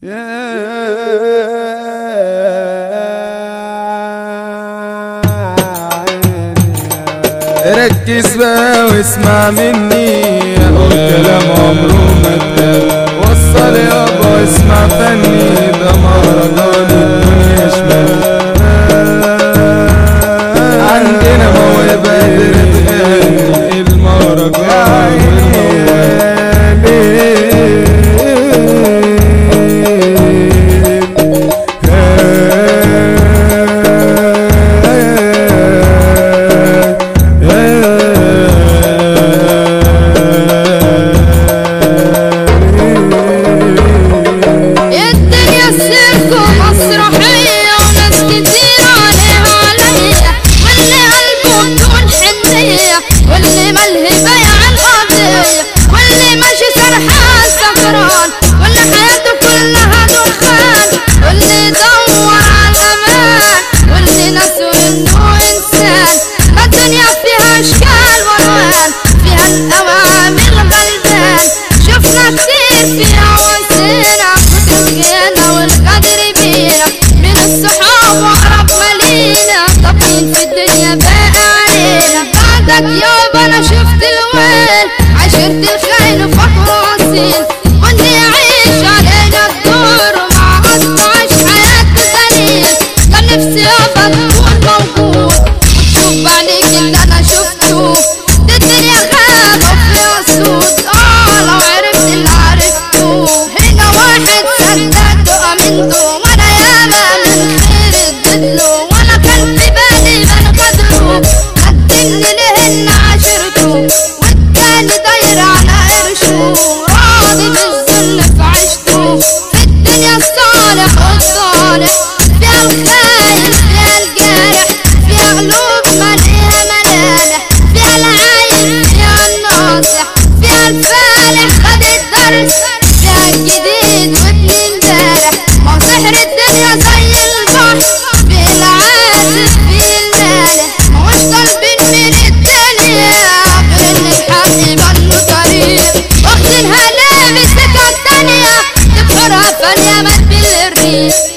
ركز بقى واسمع مني اقول كلام عمره ما اتقال وصل يابا اسمع فني ده مهرجان الدنيا شمال عندنا موهبة قدرت تغني المهرجان الدنيا سيرك ومسرحية وناس كتير عليها عليا واللي قلبه بدون حنية واللي ملهي بيع القضية واللي ماشي سرحان سكران واللي حياته كلها دخان واللي يدور على الأمان واللي ناسه إنه إنسان ما الدنيا فيها أشكال وألوان فيها الأوامر غلبان شفنا كتير فيها وسينا وترقينا والقدر بينا من الصحاب وأقرب مالينا طابين في الدنيا باقي علينا بعدك يابا أنا شفت الويل عشرت الخيل وفخر وأصيل واللي يعيش علينا الدور ومع قطعش حياته دليل كان نفسي يابا تكون موجود وتشوف عليك اللي أنا شفته دي الدنيا غابة وفيها صوت اه لو عرفت اللي عرفته هنا واحد صدقته أمنته وأنا ياما من خير اديتله وأنا كان في بالي بنقدره قدمني لهن عشرته والتاني داير على قرشه راضي بالذل في عيشته في الدنيا الصالح والصالح فيها الخاين فيها الجارح فيها قلوب مليها ملامح فيها العايب فيها الناصح فيها الفالح خد الدرس فيها الجديد وابن امبارح ما هو سحر الدنيا زي البحر في العازف في المالح ما هوش طالبين من الدنيا غير ان الحق يبان له طريق واخدينها ليه بالسكة التانية تبحرها فانية مات بالريح